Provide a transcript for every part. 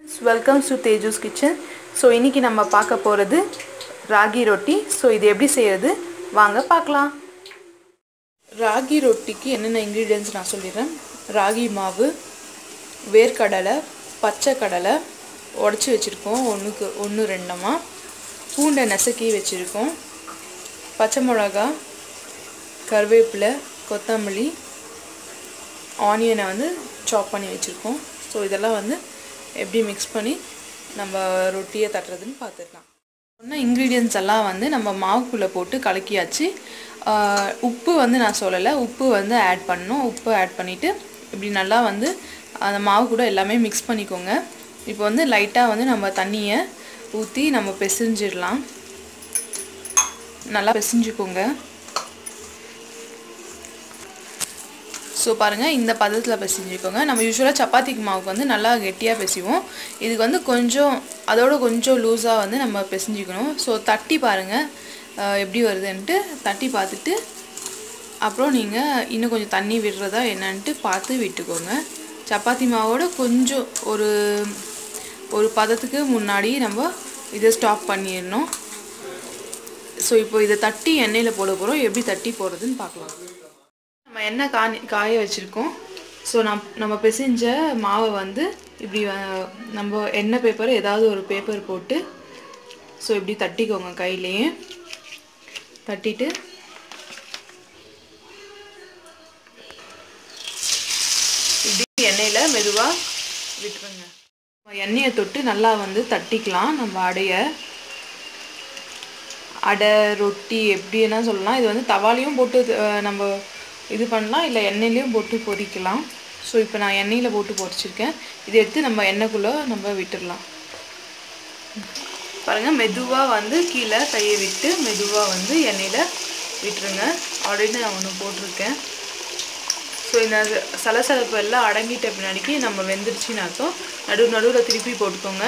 welcome to Teju's kitchen so இன்றைக்கி நம்ம பார்க்க போகிறது ராகி ரொட்டி ஸோ இது எப்படி செய்கிறது வாங்க பார்க்கலாம் ராகி ரொட்டிக்கு என்னென்ன இன்க்ரீடியன்ஸ் நான் சொல்லிடுறேன் ராகி மாவு வேர்க்கடலை பச்சை கடலை உடச்சி வச்சுருக்கோம் ஒன்றுக்கு ஒன்று ரெண்டமாக பூண்டை நசுக்கி வச்சுருக்கோம் பச்சை மிளகா கருவேப்பிலை கொத்தமல்லி ஆனியனை வந்து சாப் பண்ணி வச்சுருக்கோம் ஸோ இதெல்லாம் வந்து எப்படி மிக்ஸ் பண்ணி நம்ம ரொட்டியை தட்டுறதுன்னு பார்த்துக்கலாம் சொன்ன இன்க்ரீடியன்ஸ் எல்லாம் வந்து நம்ம மாவுக்குள்ளே போட்டு கலக்கியாச்சு ஆஹ் உப்பு வந்து நான் சொல்லலை உப்பு வந்து ஆட் பண்ணணும் உப்பு ஆட் பண்ணிவிட்டு இப்படி நல்லா வந்து அந்த மாவு கூட எல்லாமே மிக்ஸ் பண்ணிக்கோங்க இப்போ வந்து லைட்டாக வந்து நம்ம தண்ணியை ஊற்றி நம்ம பிசைஞ்சிடலாம் நல்லா பிசைஞ்சுக்கோங்க ஸோ பாருங்கள் இந்த பதத்தில் பிசைஞ்சுக்கோங்க நம்ம யூஸ்வலாக சப்பாத்திக்கு மாவுக்கு வந்து நல்லா கெட்டியாக பிசைவோம் இதுக்கு வந்து கொஞ்சம் அதோட கொஞ்சம் லூஸாக வந்து நம்ம பிசைஞ்சிக்கணும் ஸோ தட்டி பாருங்கள் எப்படி வருதுன்ட்டு தட்டி பார்த்துட்டு அப்புறம் நீங்கள் இன்னும் கொஞ்சம் தண்ணி விடுறதா என்னன்ட்டு பார்த்து விட்டுக்கோங்க சப்பாத்தி மாவோட கொஞ்சம் ஒரு ஒரு பதத்துக்கு முன்னாடி நம்ம இதை ஸ்டாப் பண்ணிடணும் ஸோ இப்போ இதை தட்டி எண்ணெயில் போட போகிறோம் எப்படி தட்டி போடுறதுன்னு பார்க்கலாம் நம்ம எண்ணெய் காணி காய வச்சுருக்கோம் ஸோ நம் நம்ம பிசைஞ்ச மாவை வந்து இப்படி அஹ், நம்ம எண்ணெய் பேப்பர் ஏதாவது ஒரு பேப்பர் போட்டு ஸோ இப்படி தட்டிக்கோங்க கையிலேயே தட்டிட்டு இப்படி எண்ணெயில் மெதுவாக விட்டுருங்க எண்ணெயை தொட்டு நல்லா வந்து தட்டிக்கலாம் நம்ம அடைய அடை ரொட்டி எப்படி என்ன சொல்லலாம் இது வந்து தவாலையும் போட்டு அஹ், நம்ம இது பண்ணலாம் இல்லை எண்ணெயிலையும் போட்டு பொரிக்கலாம் ஸோ இப்போ நான் எண்ணெயில் போட்டு பொரிச்சிருக்கேன் இதை எடுத்து நம்ம எண்ணெய்க்குள்ளே நம்ம விட்டுடலாம் பாருங்கள் மெதுவாக வந்து கீழே கையை விட்டு மெதுவாக வந்து எண்ணெயில் விட்டுருங்க ஆல்ரெடி நான் ஒன்று போட்டிருக்கேன் ஸோ இந்த சலசலப்பு எல்லாம் அடங்கிட்ட பின்னாடிக்கு நம்ம வெந்துருச்சுன்னு அர்த்தம் நடு நடுவில் திருப்பி போட்டுக்கோங்க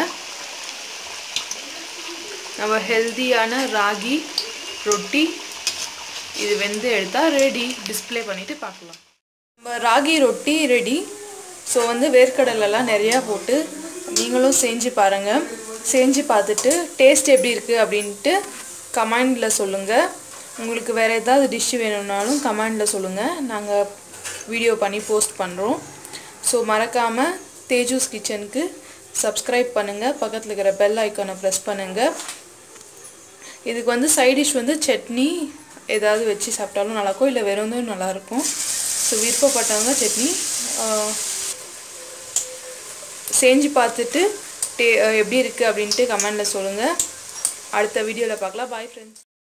நம்ம ஹெல்தியான ராகி ரொட்டி இது வெந்து எடுத்தால் ரெடி டிஸ்ப்ளே பண்ணிவிட்டு பார்க்கலாம் நம்ம ராகி ரொட்டி ரெடி ஸோ வந்து வேர்க்கடலெல்லாம் நிறையா போட்டு நீங்களும் செஞ்சு பாருங்கள் செஞ்சு பார்த்துட்டு டேஸ்ட் எப்படி இருக்குது அப்படின்ட்டு கமெண்டில் சொல்லுங்கள் உங்களுக்கு வேறு ஏதாவது டிஷ் வேணும்னாலும் கமெண்டில் சொல்லுங்கள் நாங்கள் வீடியோ பண்ணி போஸ்ட் பண்ணுறோம் ஸோ மறக்காமல் தேஜூஸ் கிச்சனுக்கு சப்ஸ்கிரைப் பண்ணுங்கள் பக்கத்தில் இருக்கிற பெல் ஐக்கானை ப்ரெஸ் பண்ணுங்கள் இதுக்கு வந்து சைட் டிஷ் வந்து சட்னி ஏதாவது வச்சு சாப்பிட்டாலும் நல்லாயிருக்கும் இல்லை வெறும் நல்லாயிருக்கும் ஸோ விருப்பப்பட்டவங்க சட்னி ஆஹ், செஞ்சு பார்த்துட்டு டே எப்படி இருக்குது அப்படின்ட்டு கமெண்டில் சொல்லுங்கள் அடுத்த வீடியோவில் பார்க்கலாம் பாய் ஃப்ரெண்ட்ஸ்